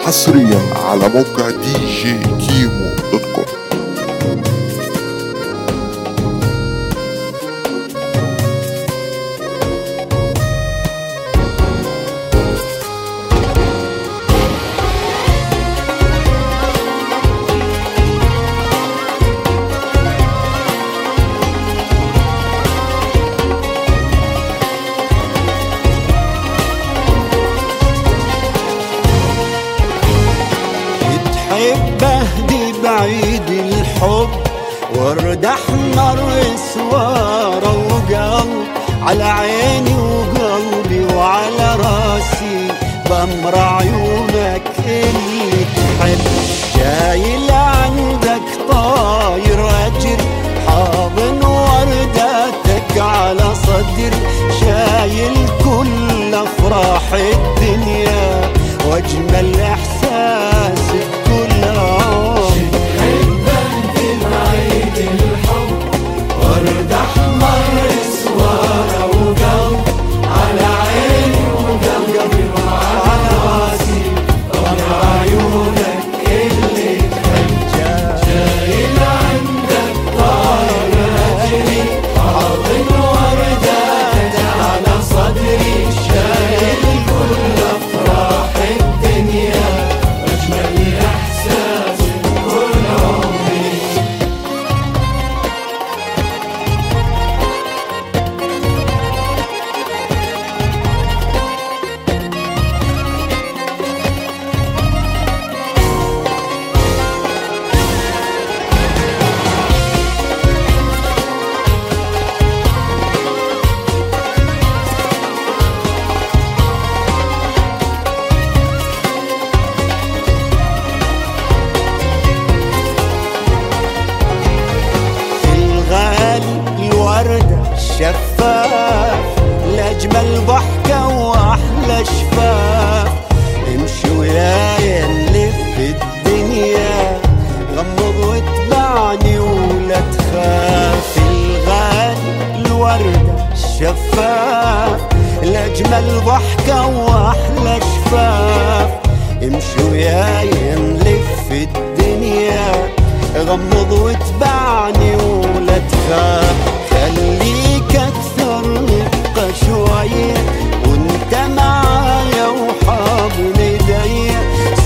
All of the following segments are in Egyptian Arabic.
حصريا على موقع دي جي كيمو دوت كوم تحبه دي بعيد الحب ورد احمر اسواره وقلب على عيني وقلبي وعلى راسي بمر عيونك اللي تحب شايل عندك طاير اجر حاضن ورداتك على صدري شايل كل افراح الدنيا واجمل احساس بكل عمر الغالي الوردة الشفاف لأجمل ضحكة وأحلى شفاف امشي وياي نلف الدنيا غمض واتبعني ولا تخاف الغالي الوردة الشفاف لأجمل ضحكة وأحلى شفاف امشي وياي نلف الدنيا غمض واتبعني ولا تخاف خليك اكثر رقة شوية وانت معايا وحاضن ايديا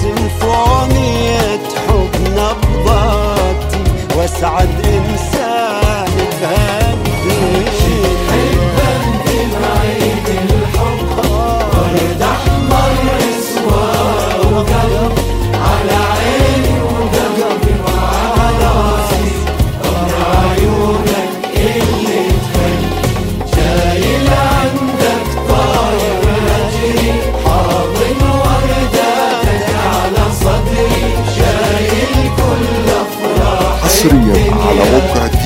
سيمفونية حب نبضاتي واسعد انسان بهالدنيا حصريا على موقع